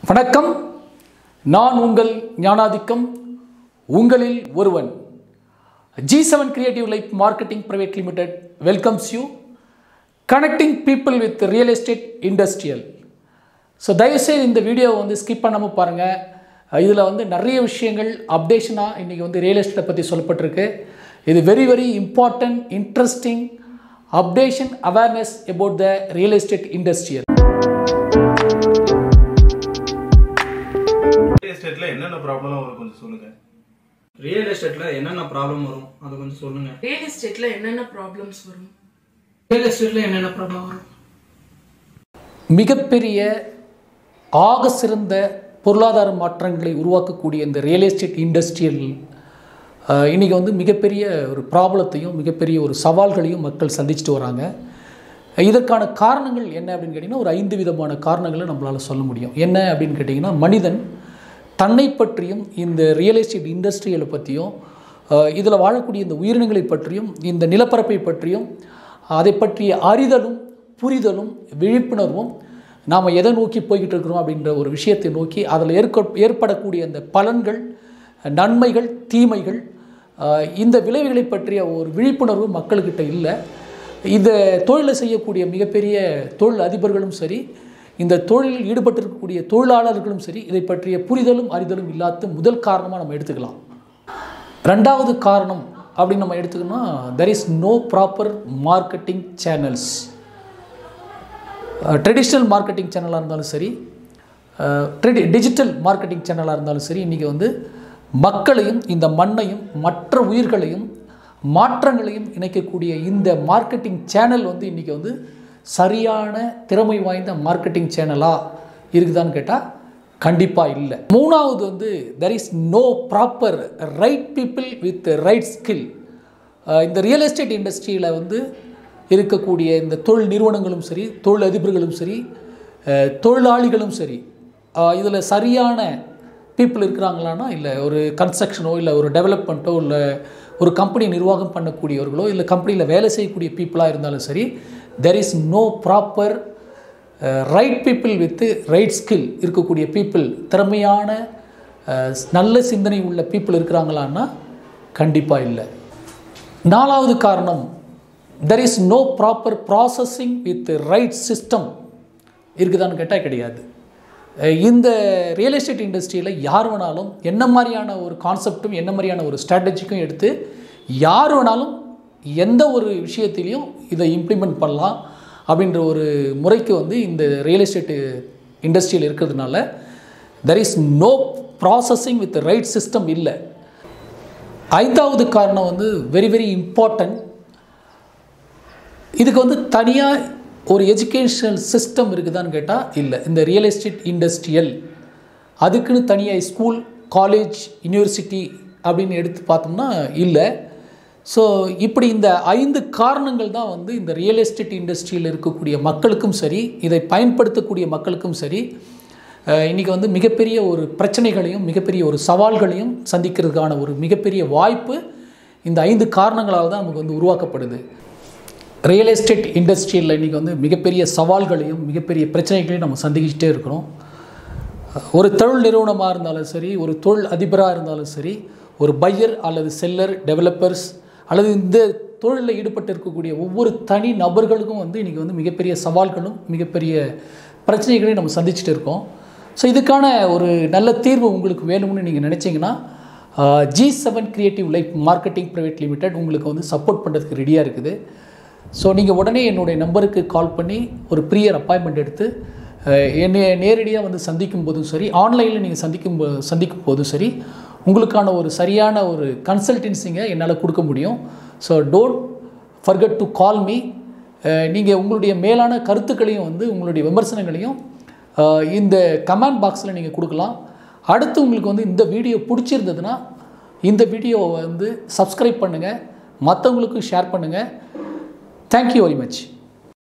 வணக்கம் நான் உங்கள் ஞானாதிக்கம் உங்களில் ஒருவன் G seven creative life marketing private limited welcomes you connecting people with real estate industrial so தயவுசெய்து இந்த வீடியோவை வந்து ஸ்கிப் பண்ணாமல் பாருங்கள் இதில் வந்து நிறைய விஷயங்கள் அப்டேஷனாக இன்றைக்கி வந்து ரியல் எஸ்டேட்டை பற்றி சொல்லப்பட்டிருக்கு இது very very important interesting updation awareness about the real estate industrial real எஸ்டேட்ல என்னென்ன ப்ராப்ளம் வரும் கொஞ்சம் சொல்லுங்க ரியல் எஸ்டேட்ல என்னென்ன ப்ராப்ளம் வரும் அதை கொஞ்சம் சொல்லுங்க ரியல் எஸ்டேட்ல என்னென்ன ப்ராப்ளம்ஸ் வரும் ரியல் எஸ்டேட்ல என்னென்ன ப்ராப்ளம் வரும் மிகப்பெரிய ஆக சிறந்த பொருளாதார மாற்றங்களை உருவாக்கக்கூடிய இந்த ரியல் எஸ்டேட் இண்டஸ்ட்ரியல் இன்றைக்கி வந்து மிகப்பெரிய ஒரு ப்ராப்ளத்தையும் மிகப்பெரிய ஒரு சவால்களையும் மக்கள் சந்திச்சுட்டு வராங்க இதற்கான காரணங்கள் என்ன அப்படின்னு கேட்டிங்கன்னா ஒரு ஐந்து விதமான காரணங்களை நம்மளால் சொல்ல முடியும் என்ன அப்படின்னு கேட்டிங்கன்னா மனிதன் தன்னை பற்றியும் இந்த ரியல் எஸ்டேட் இண்டஸ்ட்ரியலை பற்றியும் இதில் வாழக்கூடிய இந்த உயிரினங்களை பற்றியும் இந்த நிலப்பரப்பை பற்றியும் அதை பற்றிய அறிதலும் புரிதலும் விழிப்புணர்வும் நாம் எதை நோக்கி போய்கிட்டு இருக்கிறோம் அப்படின்ற ஒரு விஷயத்தை நோக்கி அதில் ஏற்க ஏற்படக்கூடிய அந்த பலன்கள் நன்மைகள் தீமைகள் ஆஹ் இந்த விளைவுகளை பற்றிய ஒரு விழிப்புணர்வு மக்கள்கிட்ட இல்லை இந்த தொழிலை செய்யக்கூடிய மிகப்பெரிய தொழில் அதிபர்களும் சரி இந்த தொழிலில் ஈடுபட்டிருக்கக்கூடிய தொழிலாளர்களும் சரி இதை பற்றிய புரிதலும் அறிதலும் இல்லாத முதல் காரணமாக நம்ம எடுத்துக்கலாம் ரெண்டாவது காரணம் அப்படின்னு நம்ம எடுத்துக்கணும்னா there is no proper marketing channels traditional marketing சேனலாக இருந்தாலும் சரி ட்ரெடி டிஜிட்டல் மார்க்கெட்டிங் சேனலாக இருந்தாலும் சரி இன்றைக்கி வந்து மக்களையும் இந்த மண்ணையும் மற்ற உயிர்களையும் மாற்றங்களையும் இணைக்கக்கூடிய இந்த மார்க்கெட்டிங் சேனல் வந்து இன்றைக்கி வந்து சரியான திறமை வாய்ந்த மார்க்கெட்டிங் சேனலாக இருக்குதான்னு கேட்டால் கண்டிப்பாக இல்லை மூணாவது வந்து there is no proper right people with right skill இந்த ரியல் எஸ்டேட் இண்டஸ்ட்ரியில் வந்து இருக்கக்கூடிய இந்த தொழில் நிறுவனங்களும் சரி தொழில் அதிபர்களும் சரி அஹ், தொழிலாளிகளும் சரி இதில் சரியான பீப்புள் இருக்கிறாங்களான்னா இல்லை ஒரு கன்ஸ்ட்ரக்ஷனோ இல்லை ஒரு டெவலப்மெண்ட்டோ இல்லை ஒரு கம்பெனி நிர்வாகம் பண்ணக்கூடியவர்களோ இல்லை கம்பெனியில் வேலை செய்யக்கூடிய பீப்புளாக இருந்தாலும் சரி there is no proper right people with right skill இருக்கக்கூடிய பீப்புள் திறமையான அஹ், நல்ல சிந்தனை உள்ள பீப்புள் இருக்கிறாங்களான்னா கண்டிப்பாக இல்லை நாலாவது காரணம் there is no proper processing with right system இருக்குதான்னு கேட்டால் கிடையாது அஹ் இந்த ரியல் எஸ்டேட் இண்டஸ்ட்ரியில் யார் வேணாலும் என்ன மாதிரியான ஒரு கான்செப்டும் என்ன மாதிரியான ஒரு ஸ்ட்ராட்டஜிக்கும் எடுத்து யார் வேணாலும் எந்த ஒரு விஷயத்திலையும் இதை இம்ப்ளிமெண்ட் பண்ணலாம் அப்படின்ற ஒரு முறைக்கு வந்து இந்த ரியல் எஸ்டேட் இண்டஸ்ட்ரியில் இருக்கிறதுனால there is no processing with right system இல்லை ஐந்தாவது காரணம் வந்து வெரி வெரி இம்பார்ட்டன்ட் இதுக்கு வந்து தனியாக ஒரு எஜுகேஷனல் சிஸ்டம் இருக்குதான்னு கேட்டால் இல்லை இந்த ரியல் எஸ்டேட் இண்டஸ்ட்ரியல் அதுக்குன்னு தனியாக ஸ்கூல் காலேஜ் யூனிவர்சிட்டி அப்படின்னு எடுத்து பார்த்தோம்னா இல்லை ஸோ இப்படி இந்த ஐந்து காரணங்கள் தான் வந்து இந்த ரியல் எஸ்டேட் இண்டஸ்ட்ரியில் இருக்கக்கூடிய மக்களுக்கும் சரி இதை பயன்படுத்தக்கூடிய மக்களுக்கும் சரி அஹ், இன்னைக்கு வந்து மிகப்பெரிய ஒரு பிரச்சனைகளையும் மிகப்பெரிய ஒரு சவால்களையும் சந்திக்கிறதுக்கான ஒரு மிகப்பெரிய வாய்ப்பு இந்த ஐந்து காரணங்களால் தான் நமக்கு வந்து உருவாக்கப்படுது ரியல் எஸ்டேட் இண்டஸ்ட்ரியில் இன்றைக்கி வந்து மிகப்பெரிய சவால்களையும் மிகப்பெரிய பிரச்சனைகளையும் நம்ம சந்திக்கிட்டே இருக்கிறோம் ஒரு தொழில் நிறுவனமாக இருந்தாலும் சரி ஒரு தொழில் அதிபராக இருந்தாலும் சரி ஒரு பையர் அல்லது செல்லர் டெவலப்பர்ஸ் அல்லது இந்த தொழிலில் ஈடுபட்டு இருக்கக்கூடிய ஒவ்வொரு தனி நபர்களுக்கும் வந்து இன்றைக்கி வந்து மிகப்பெரிய சவால்களும் மிகப்பெரிய பிரச்சனைகளையும் நம்ம சந்திச்சுட்டு இருக்கோம் ஸோ இதுக்கான ஒரு நல்ல தீர்வு உங்களுக்கு வேணும்னு நீங்கள் நினச்சிங்கன்னா G seven creative life marketing private limited உங்களுக்கு வந்து சப்போர்ட் பண்ணுறதுக்கு ரெடியாக இருக்குது ஸோ நீங்கள் உடனே என்னுடைய நம்பருக்கு கால் பண்ணி ஒரு ப்ரியர் அப்பாயின்மெண்ட் எடுத்து அஹ், என்னை நேரடியாக வந்து சந்திக்கும் போதும் சரி ஆன்லைனில் நீங்கள் சந்திக்கும் போ சந்திக்கும் போதும் சரி உங்களுக்கான ஒரு சரியான ஒரு கன்சல்டன்சிங்க என்னால் கொடுக்க முடியும் so don't forget to call me நீங்கள் உங்களுடைய மேலான கருத்துக்களையும் வந்து உங்களுடைய விமர்சனங்களையும் அஹ், இந்த கமெண்ட் பாக்ஸில் நீங்கள் கொடுக்கலாம் அடுத்து உங்களுக்கு வந்து இந்த வீடியோ பிடிச்சிருந்ததுன்னா இந்த வீடியோவை வந்து சப்ஸ்கிரைப் பண்ணுங்கள் மற்றவங்களுக்கும் ஷேர் பண்ணுங்கள் தேங்க்யூ வெரி மச்